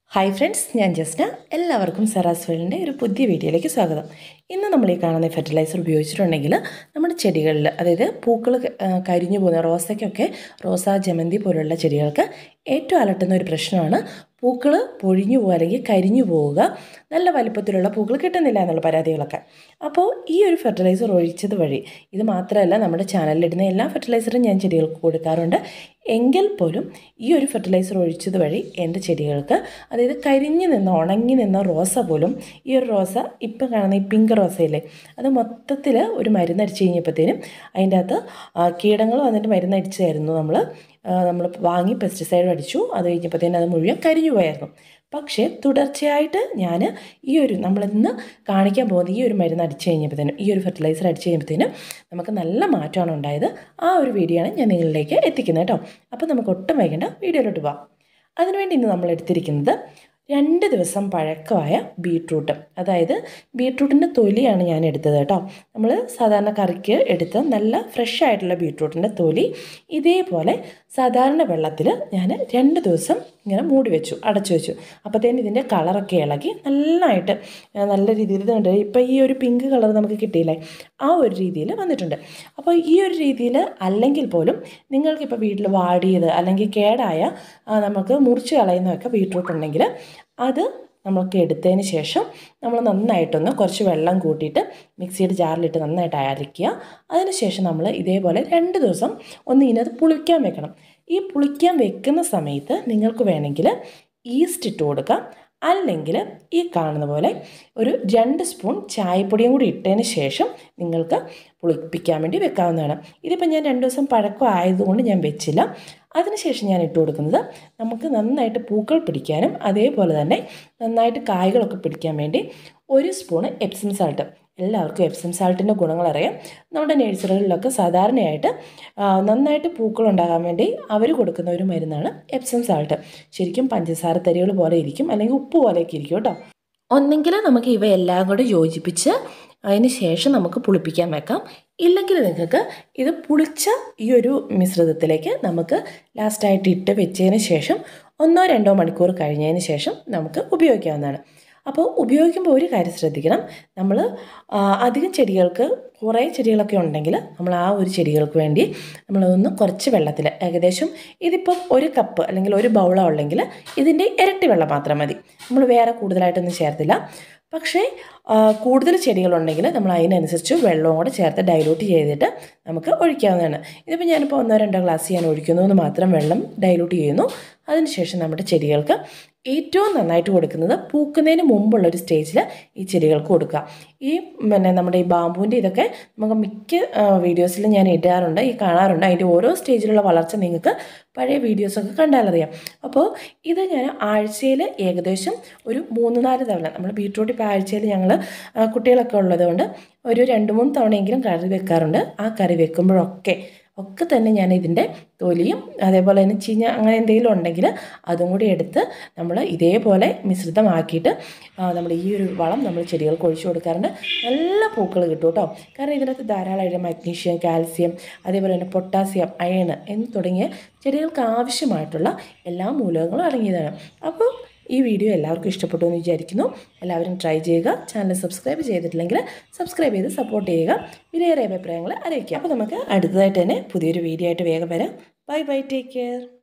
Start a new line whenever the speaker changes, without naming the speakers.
hi friends ഞാൻ ജസ്ന എല്ലാവർക്കും സെറാസ് വേൾഡിൻ്റെ ഒരു പുതിയ വീഡിയോയിലേക്ക് സ്വാഗതം ഇന്ന് നമ്മൾ ഈ കാണുന്ന ഫെർട്ടിലൈസർ ഉപയോഗിച്ചിട്ടുണ്ടെങ്കിൽ നമ്മുടെ ചെടികളിൽ അതായത് പൂക്കൾ കരിഞ്ഞു പോകുന്ന റോസയ്ക്കൊക്കെ റോസ ജമന്തി പോലുള്ള ചെടികൾക്ക് ഏറ്റവും അലട്ടുന്ന ഒരു പ്രശ്നമാണ് പൂക്കൾ പൊഴിഞ്ഞു പോകുക അല്ലെങ്കിൽ കരിഞ്ഞു പോവുക നല്ല വലിപ്പത്തിലുള്ള പൂക്കൾ കിട്ടുന്നില്ല എന്നുള്ള പരാതികളൊക്കെ അപ്പോൾ ഈ ഒരു ഫെർട്ടിലൈസർ ഒഴിച്ചത് വഴി ഇത് മാത്രമല്ല നമ്മുടെ ചാനലിലിടുന്ന എല്ലാ ഫെർട്ടിലൈസറും ഞാൻ ചെടികൾക്ക് കൊടുക്കാറുണ്ട് എങ്കിൽ പോലും ഈ ഒരു ഫെർട്ടിലൈസർ ഒഴിച്ചത് വഴി എൻ്റെ ചെടികൾക്ക് അതായത് കരിഞ്ഞു നിന്ന് ഉണങ്ങി നിന്ന റോസ പോലും ഈ ഒരു റോസ ഇപ്പം കാണുന്ന ഈ പിങ്ക് റോസയില്ലേ അത് മൊത്തത്തിൽ ഒരു മരുന്നടിച്ച് കഴിഞ്ഞപ്പോഴത്തേനും അതിൻ്റെ അകത്ത് ആ, കീടങ്ങൾ വന്നിട്ട് മരുന്നടിച്ചായിരുന്നു നമ്മൾ നമ്മൾ വാങ്ങി പെസ്റ്റിസൈഡ് അടിച്ചു അത് കഴിഞ്ഞപ്പോഴത്തേനും അത് മുഴുവൻ കരിഞ്ഞു പോയായിരുന്നു പക്ഷേ തുടർച്ചയായിട്ട് ഞാൻ ഈ ഒരു നമ്മളിന്ന് കാണിക്കാൻ പോകുന്ന ഈ ഒരു മരുന്ന് അടിച്ചു കഴിഞ്ഞപ്പോഴത്തേനും ഈ ഒരു ഫെർട്ടിലൈസർ അടിച്ചു കഴിയുമ്പോഴത്തേനും നമുക്ക് നല്ല മാറ്റമാണ് ഉണ്ടായത് ആ ഒരു വീഡിയോ ആണ് ഞാൻ നിങ്ങളിലേക്ക് എത്തിക്കുന്നത് കേട്ടോ അപ്പോൾ നമുക്ക് ഒട്ടും വൈകേണ്ട വീഡിയോയിലോട്ട് പോവാം അതിനുവേണ്ടി ഇന്ന് നമ്മൾ എടുത്തിരിക്കുന്നത് രണ്ട് ദിവസം പഴക്കമായ ബീട്രൂട്ട് അതായത് ബീട്രൂട്ടിൻ്റെ തൊലിയാണ് ഞാൻ എടുത്തത് കേട്ടോ നമ്മൾ സാധാരണ കറിക്ക് എടുത്ത നല്ല ഫ്രഷ് ആയിട്ടുള്ള ബീട്രൂട്ടിൻ്റെ തൊലി ഇതേപോലെ സാധാരണ വെള്ളത്തിൽ ഞാൻ രണ്ട് ദിവസം ഇങ്ങനെ മൂടി വെച്ചു അടച്ചു വെച്ചു അപ്പോഴത്തേനും ഇതിൻ്റെ കളറൊക്കെ ഇളകി നല്ലതായിട്ട് ആ, നല്ല രീതിയിൽ ഇതുണ്ട് ഇപ്പോൾ ഈ ഒരു പിങ്ക് കളർ നമുക്ക് കിട്ടിയില്ലേ ആ ഒരു രീതിയിൽ വന്നിട്ടുണ്ട് അപ്പോൾ ഈ ഒരു രീതിയിൽ അല്ലെങ്കിൽ പോലും നിങ്ങൾക്കിപ്പോൾ വീട്ടിൽ വാടിയത് അല്ലെങ്കിൽ കേടായ ആ, നമുക്ക് മുറിച്ച് കളയുന്നതൊക്കെ ബീട്രൂട്ട് ഉണ്ടെങ്കിൽ അത് നമുക്ക് എടുത്തതിന് ശേഷം നമ്മൾ നന്നായിട്ടൊന്ന് കുറച്ച് വെള്ളം കൂട്ടിയിട്ട് മിക്സിയുടെ ജാറിലിട്ട് നന്നായിട്ട് അരയ്ക്കുക അതിനുശേഷം നമ്മൾ ഇതേപോലെ രണ്ട് ദിവസം ഒന്ന് ഇതിനകത്ത് പുളിക്കാൻ വെക്കണം ഈ പുളിക്കാൻ വെക്കുന്ന സമയത്ത് നിങ്ങൾക്ക് വേണമെങ്കിൽ ഈസ്റ്റ് ഇട്ട് കൊടുക്കാം അല്ലെങ്കിൽ ഈ കാണുന്ന പോലെ ഒരു രണ്ട് സ്പൂൺ ചായപ്പൊടിയും കൂടി ഇട്ടതിന് ശേഷം നിങ്ങൾക്ക് പുളിപ്പിക്കാൻ വേണ്ടി വെക്കാവുന്നതാണ് ഇതിപ്പോൾ ഞാൻ രണ്ട് ദിവസം പഴക്കം ആയതുകൊണ്ട് ഞാൻ വെച്ചില്ല അതിനുശേഷം ഞാൻ ഇട്ട് കൊടുക്കുന്നത് നമുക്ക് നന്നായിട്ട് പൂക്കൾ പിടിക്കാനും അതേപോലെ തന്നെ നന്നായിട്ട് കായ്കളൊക്കെ പിടിക്കാൻ വേണ്ടി ഒരു സ്പൂണ് എപ്സം സാൾട്ട് എല്ലാവർക്കും എപ്സം സാൾട്ടിൻ്റെ ഗുണങ്ങൾ അറിയാം നമ്മുടെ നഴ്സറികളിലൊക്കെ സാധാരണയായിട്ട് ആ, നന്നായിട്ട് പൂക്കൾ ഉണ്ടാകാൻ വേണ്ടി അവർ കൊടുക്കുന്ന ഒരു മരുന്നാണ് എപ്സം സാൾട്ട് ശരിക്കും പഞ്ചസാര തരികൾ പോലെ ഇരിക്കും അല്ലെങ്കിൽ ഉപ്പ് പോലെയൊക്കെ ഇരിക്കും കേട്ടോ ഒന്നെങ്കിൽ നമുക്ക് ഇവയെല്ലാം കൂടെ യോജിപ്പിച്ച് അതിന് ശേഷം നമുക്ക് പുളിപ്പിക്കാൻ വെക്കാം ഇല്ലെങ്കിൽ നിങ്ങൾക്ക് ഇത് പുളിച്ച ഈ ഒരു മിശ്രിതത്തിലേക്ക് നമുക്ക് ലാസ്റ്റായിട്ട് ഇട്ട് വെച്ചതിന് ശേഷം ഒന്നോ രണ്ടോ മണിക്കൂർ കഴിഞ്ഞതിന് ശേഷം നമുക്ക് ഉപയോഗിക്കാവുന്നതാണ് അപ്പോൾ ഉപയോഗിക്കുമ്പോൾ ഒരു കാര്യം ശ്രദ്ധിക്കണം നമ്മൾ ആ, അധികം ചെടികൾക്ക് കുറേ ചെടികളൊക്കെ ഉണ്ടെങ്കിൽ നമ്മൾ ആ ഒരു ചെടികൾക്ക് വേണ്ടി നമ്മളൊന്ന് കുറച്ച് വെള്ളത്തിൽ ഏകദേശം ഇതിപ്പം ഒരു കപ്പ് അല്ലെങ്കിൽ ഒരു ബൗളോ ഉള്ളെങ്കിൽ ഇതിൻ്റെ ഇരട്ടി വെള്ളം മാത്രം മതി നമ്മൾ വേറെ കൂടുതലായിട്ടൊന്നും ചേർത്തില്ല പക്ഷേ ആ, കൂടുതൽ ചെടികളുണ്ടെങ്കിൽ നമ്മൾ അതിനനുസരിച്ച് വെള്ളവും കൂടെ ചേർത്ത് ഡൈലൂട്ട് ചെയ്തിട്ട് നമുക്ക് ഒഴിക്കാവുന്നതാണ് ഇതിപ്പോൾ ഞാനിപ്പോൾ ഒന്നോ രണ്ടോ ഗ്ലാസ് ഞാൻ ഒഴിക്കുന്നു എന്ന് മാത്രം വെള്ളം ഡൈലൂട്ട് ചെയ്യുന്നു അതിനുശേഷം നമ്മുടെ ചെടികൾക്ക് ഏറ്റവും നന്നായിട്ട് കൊടുക്കുന്നത് പൂക്കുന്നതിന് മുമ്പുള്ള ഒരു സ്റ്റേജിൽ ഈ ചെടികൾക്ക് കൊടുക്കുക ഈ പിന്നെ നമ്മുടെ ഈ ബാമ്പുവിൻ്റെ ഇതൊക്കെ നമുക്ക് മിക്ക വീഡിയോസിലും ഞാൻ ഇടാറുണ്ട് ഈ കാണാറുണ്ട് അതിൻ്റെ ഓരോ സ്റ്റേജിലുള്ള വളർച്ച നിങ്ങൾക്ക് പഴയ വീഡിയോസൊക്കെ കണ്ടാലറിയാം അപ്പോൾ ഇത് ഞാൻ ആഴ്ചയിൽ ഏകദേശം ഒരു മൂന്ന് നാല് തവണ നമ്മൾ ബീട്രൂട്ട് ഇപ്പോൾ ആഴ്ചയിൽ ഞങ്ങൾ കുട്ടികളൊക്കെ ഉള്ളതുകൊണ്ട് ഒരു രണ്ട് മൂന്ന് തവണയെങ്കിലും കറി വെക്കാറുണ്ട് ആ കറി വെക്കുമ്പോഴൊക്കെ ഒക്കെ തന്നെ ഞാൻ ഇതിൻ്റെ തൊലിയും അതേപോലെ തന്നെ ചീഞ്ഞ അങ്ങനെ എന്തെങ്കിലും ഉണ്ടെങ്കിൽ അതും കൂടി എടുത്ത് നമ്മൾ ഇതേപോലെ മിശ്രിതമാക്കിയിട്ട് നമ്മൾ ഈ ഒരു വളം നമ്മൾ ചെടികൾക്ക് ഒഴിച്ചു കൊടുക്കാറുണ്ട് നല്ല പൂക്കൾ കിട്ടും കേട്ടോ കാരണം ഇതിനകത്ത് ധാരാളമായിട്ട് മഗ്നീഷ്യം കാൽസ്യം അതേപോലെ തന്നെ പൊട്ടാസ്യം അയൺ എന്ന് തുടങ്ങിയ ചെടികൾക്ക് ആവശ്യമായിട്ടുള്ള എല്ലാ മൂലകങ്ങളും അടങ്ങിയതാണ് അപ്പോൾ ഈ വീഡിയോ എല്ലാവർക്കും ഇഷ്ടപ്പെട്ടു എന്ന് വിചാരിക്കുന്നു എല്ലാവരും ട്രൈ ചെയ്യുക ചാനൽ സബ്സ്ക്രൈബ് ചെയ്തിട്ടില്ലെങ്കിൽ സബ്സ്ക്രൈബ് ചെയ്ത് സപ്പോർട്ട് ചെയ്യുക വിലയേറിയ അഭിപ്രായങ്ങൾ അറിയിക്കുക അപ്പോൾ നമുക്ക് അടുത്തതായിട്ട് തന്നെ പുതിയൊരു വീഡിയോ ആയിട്ട് വേഗം വരാം ബൈ ബൈ ടേക്ക് കെയർ